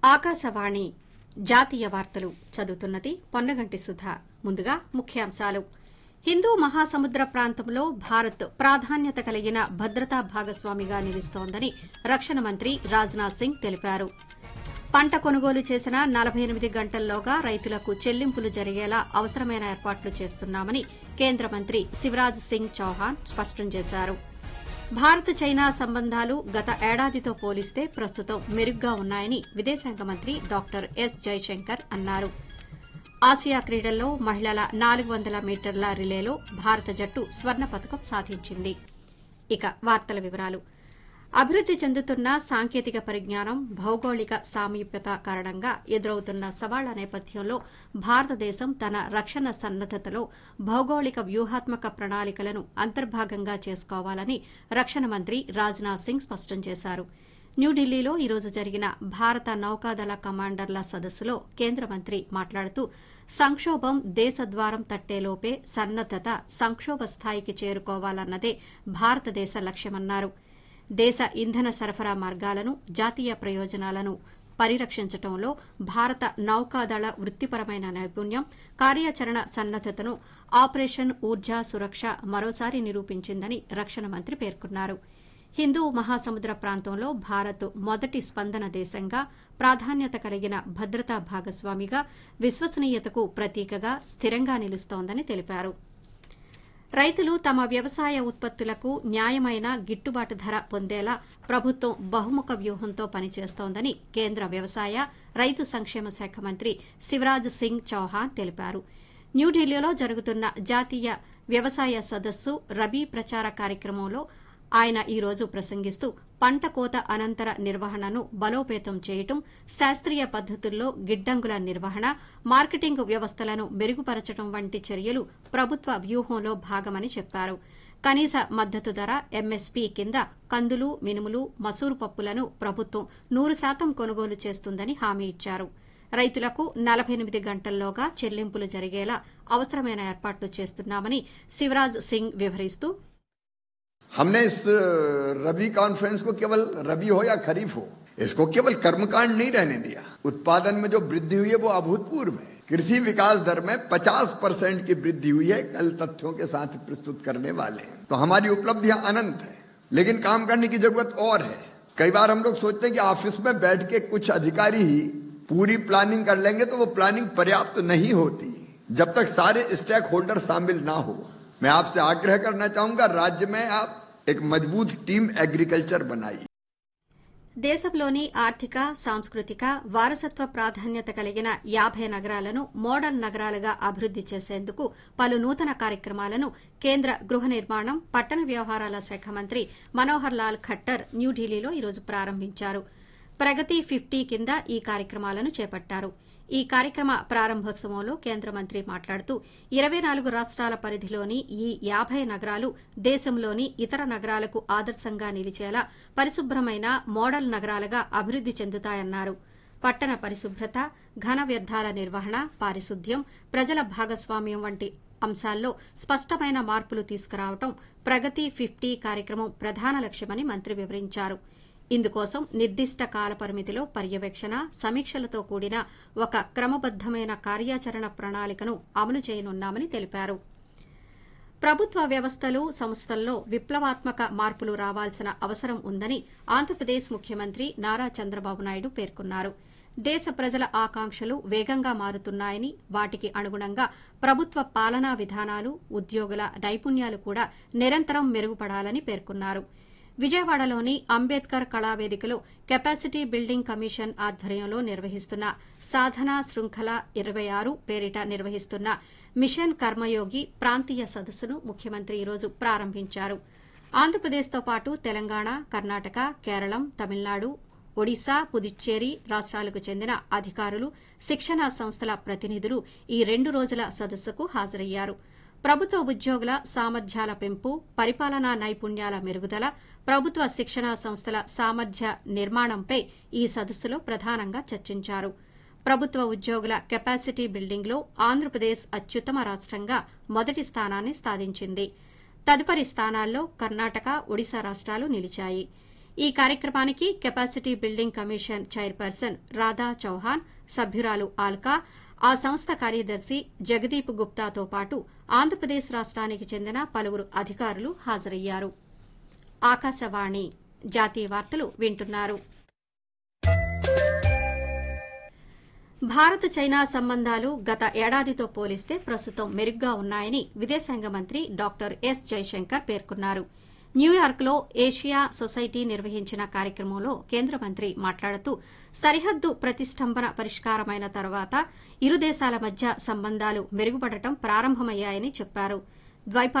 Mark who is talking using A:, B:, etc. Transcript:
A: ఆకాశవాణి జాతీయ వార్తలు చదువుతున్నది పొన్నగంటి సుధ ముందుగా ముఖ్యాంశాలు హిందూ మహాసముద్ర ప్రాంతంలో భారత్ ప్రాధాన్యత కలిగిన భద్రతా భాగస్వామిగా నిలుస్తోందని రక్షణ మంత్రి రాజ్నాథ్ సింగ్ తెలిపారు పంట కొనుగోలు చేసిన నలభై ఎనిమిది గంటల్లోగా రైతులకు చెల్లింపులు జరిగేలా అవసరమైన ఏర్పాట్లు చేస్తున్నామని కేంద్ర మంత్రి శివరాజ్ సింగ్ చౌహాన్ స్పష్టం చేశారు భారత్ చైనా సంబంధాలు గత ఏడాదితో పోలిస్తే ప్రస్తుతం మెరుగ్గా ఉన్నాయని విదేశాంగ మంత్రి డాక్టర్ ఎస్ జైశంకర్ అన్నారు ఆసియా క్రీడల్లో మహిళల నాలుగు వందల మీటర్ల రిలేలో భారత జట్టు స్వర్ణ పతకం సాధించింది ఇక వార్తల వివరాలు అభివృద్ది చెందుతున్న సాంకేతిక పరిజ్ఞానం భౌగోళిక సామీప్యత కారణంగా ఎదురవుతున్న సవాళ్ల నేపథ్యంలో భారతదేశం తన రక్షణ సన్నద్దతలో భౌగోళిక వ్యూహాత్మక ప్రణాళికలను అంతర్భాగంగా చేసుకోవాలని రక్షణ మంత్రి రాజ్నాథ్ సింగ్ స్పష్టం చేశారు న్యూఢిల్లీలో ఈరోజు జరిగిన భారత నౌకాదళ కమాండర్ల సదస్సులో కేంద్ర మంత్రి మాట్లాడుతూ సంక్షోభం దేశద్వారం తట్టేలోపే సన్నద్దత సంక్షోభ స్థాయికి చేరుకోవాలన్నదే భారతదేశ లక్ష్యమన్నారు దేశ ఇంధన సరఫరా మార్గాలను జాతీయ ప్రయోజనాలను పరిరక్షించడంలో భారత నౌకాదళ వృత్తిపరమైన నైపుణ్యం కార్యాచరణ సన్నద్దతను ఆపరేషన్ ఊర్జా సురక్ష మరోసారి నిరూపించిందని రక్షణ మంత్రి పేర్కొన్నారు హిందూ మహాసముద్ర ప్రాంతంలో భారత్ మొదటి స్పందన దేశంగా ప్రాధాన్యత కలిగిన భద్రతా భాగస్వామిగా విశ్వసనీయతకు ప్రతీకగా స్థిరంగా నిలుస్తోందని తెలిపారు రైతులు తమ వ్యవసాయ ఉత్పత్తులకు న్యాయమైన గిట్టుబాటు ధర పొందేలా ప్రభుత్వం బహుముఖ వ్యూహంతో పనిచేస్తోందని కేంద్ర వ్యవసాయ రైతు సంక్షేమ శాఖ మంత్రి శివరాజ్ సింగ్ చౌహాన్ తెలిపారు న్యూఢిల్లీలో జరుగుతున్న జాతీయ వ్యవసాయ సదస్సు రబీ ప్రచార కార్యక్రమంలో ఆయన ఈ రోజు ప్రసంగిస్తూ పంట కోత అనంతర నిర్వహణను బలోపేతం చేయటం శాస్త్రీయ పద్దతుల్లో గిడ్డంగుల నిర్వహణ మార్కెటింగ్ వ్యవస్థలను మెరుగుపరచడం వంటి చర్యలు ప్రభుత్వ వ్యూహంలో భాగమని చెప్పారు కనీస మద్దతు ధర ఎంఎస్పీ కింద కందులు మినుములు మసూరు పప్పులను ప్రభుత్వం నూరు శాతం కొనుగోలు చేస్తుందని హామీ ఇచ్చారు రైతులకు నలభై ఎనిమిది గంటల్లోగా చెల్లింపులు జరిగేలా అవసరమైన ఏర్పాట్లు చేస్తున్నామని శివరాజ్ సింగ్ వివరిస్తూ
B: हमने इस रबी कॉन्फ्रेंस को केवल रबी हो या खरीफ हो इसको केवल कर्मकांड नहीं रहने दिया उत्पादन में जो वृद्धि हुई है वो अभूतपूर्व है कृषि विकास दर में 50 परसेंट की वृद्धि हुई है कल तथ्यों के साथ प्रस्तुत करने वाले हैं तो हमारी उपलब्धियां अनंत है लेकिन काम करने की जरूरत और है कई बार हम लोग सोचते हैं कि ऑफिस में बैठ के कुछ अधिकारी ही पूरी प्लानिंग कर लेंगे तो वो प्लानिंग पर्याप्त नहीं होती जब तक सारे स्टेक होल्डर शामिल ना हो मैं आपसे आग्रह करना चाहूंगा राज्य में आप एक मजबूत टीम एग्रीकल्चर बनाई
A: దేశంలోని ఆర్థిక సాంస్కృతిక వారసత్వ ప్రాధాన్యత కలిగిన యాభై నగరాలను మోడల్ నగరాలుగా అభివృద్ది చేసేందుకు పలు నూతన కార్యక్రమాలను కేంద్ర గృహ నిర్మాణం పట్టణ వ్యవహారాల శాఖ మంత్రి మనోహర్ లాల్ ఖట్టర్ న్యూఢిల్లీలో ఈరోజు ప్రారంభించారు ప్రగతి ఫిఫ్టీ కింద ఈ కార్యక్రమాలను చేపట్టారు ఈ కార్యక్రమ ప్రారంభోత్సవంలో కేంద్ర మంత్రి మాట్లాడుతూ ఇరవై నాలుగు రాష్ట్రాల పరిధిలోని ఈ యాభై నగరాలు దేశంలోని ఇతర నగరాలకు ఆదర్శంగా నిలిచేలా పరిశుభ్రమైన మోడల్ నగరాలుగా అభివృద్ది చెందుతాయన్నారు పట్టణ పరిశుభ్రత ఘన వ్యర్థాల నిర్వహణ పారిశుద్ధ్యం ప్రజల భాగస్వామ్యం వంటి అంశాల్లో స్పష్టమైన మార్పులు తీసుకురావడం ప్రగతి ఫిఫ్టీ కార్యక్రమం ప్రధాన లక్ష్యమని మంత్రి వివరించారు ఇందుకోసం నిర్దిష్ట కాల పరిమితిలో పర్యవేక్షణ సమీక్షలతో కూడిన ఒక క్రమబద్దమైన కార్యాచరణ ప్రణాళికను అమలు చేయనున్నామని తెలిపారు ప్రభుత్వ వ్యవస్థలు సంస్థల్లో విప్లవాత్మక మార్పులు రావాల్సిన అవసరం ఉందని ఆంధ్రప్రదేశ్ ముఖ్యమంత్రి నారా చంద్రబాబు నాయుడు పేర్కొన్నారు దేశ ప్రజల ఆకాంక్షలు వేగంగా మారుతున్నాయని వాటికి అనుగుణంగా ప్రభుత్వ పాలనా విధానాలు ఉద్యోగుల నైపుణ్యాలు కూడా నిరంతరం మెరుగుపడాలని పేర్కొన్నారు విజయవాడలోని అంబేద్కర్ కళావేదికలో కెపాసిటీ బిల్డింగ్ కమిషన్ ఆధ్వర్యంలో నిర్వహిస్తున్న సాధన శృంఖల ఇరవై ఆరు పేరిట నిర్వహిస్తున్న మిషన్ కర్మయోగి ప్రాంతీయ సదస్సును ముఖ్యమంత్రి ఈరోజు ప్రారంభించారు ఆంధ్రప్రదేశ్తో పాటు తెలంగాణ కర్ణాటక కేరళం తమిళనాడు ఒడిశా పుదుచ్చేరి రాష్ట్రాలకు చెందిన అధికారులు శిక్షణా సంస్థల ప్రతినిధులు ఈ రెండు రోజుల సదస్సుకు హాజరయ్యారు ప్రభుత్వ ఉద్యోగుల సామర్థ్యాల పెంపు పరిపాలనా నైపుణ్యాల మెరుగుదల ప్రభుత్వ శిక్షణా సంస్థల సామర్థ్య నిర్మాణంపై ఈ సదస్సులో ప్రధానంగా చర్చించారు ప్రభుత్వ ఉద్యోగుల కెపాసిటీ బిల్డింగ్లో ఆంధ్రప్రదేశ్ అత్యుత్తమ రాష్టంగా మొదటి స్థానాన్ని సాధించింది తదుపరి స్థానాల్లో కర్ణాటక ఒడిశా రాష్ట్రాలు నిలిచాయి ఈ కార్యక్రమానికి capacity building commission chairperson Radha Chauhan సభ్యురాలు ఆల్కా ఆ సంస్థ కార్యదర్శి జగదీప్ గుప్తాతో పాటు ఆంధ్రప్రదేశ్ రాష్ట్రానికి చెందిన పలువురు అధికారులు హాజరయ్యారు ఆకాశవాణి జాతీయ వార్తలు వింటున్నారు భారత్ చైనా సంబంధాలు గత ఏడాదితో పోలిస్తే ప్రస్తుతం మెరుగ్గా ఉన్నాయని విదేశాంగ మంత్రి డాక్టర్ ఎస్ జైశంకర్ పేర్కొన్నారు న్యూయార్క్లో ఏషియా సొసైటీ నిర్వహించిన కార్యక్రమంలో కేంద్ర మంత్రి మాట్లాడుతూ సరిహద్దు ప్రతిష్టంభన పరిష్కారమైన తర్వాత ఇరు దేశాల మధ్య సంబంధాలు మెరుగుపడటం ప్రారంభమయ్యాయని చెప్పారు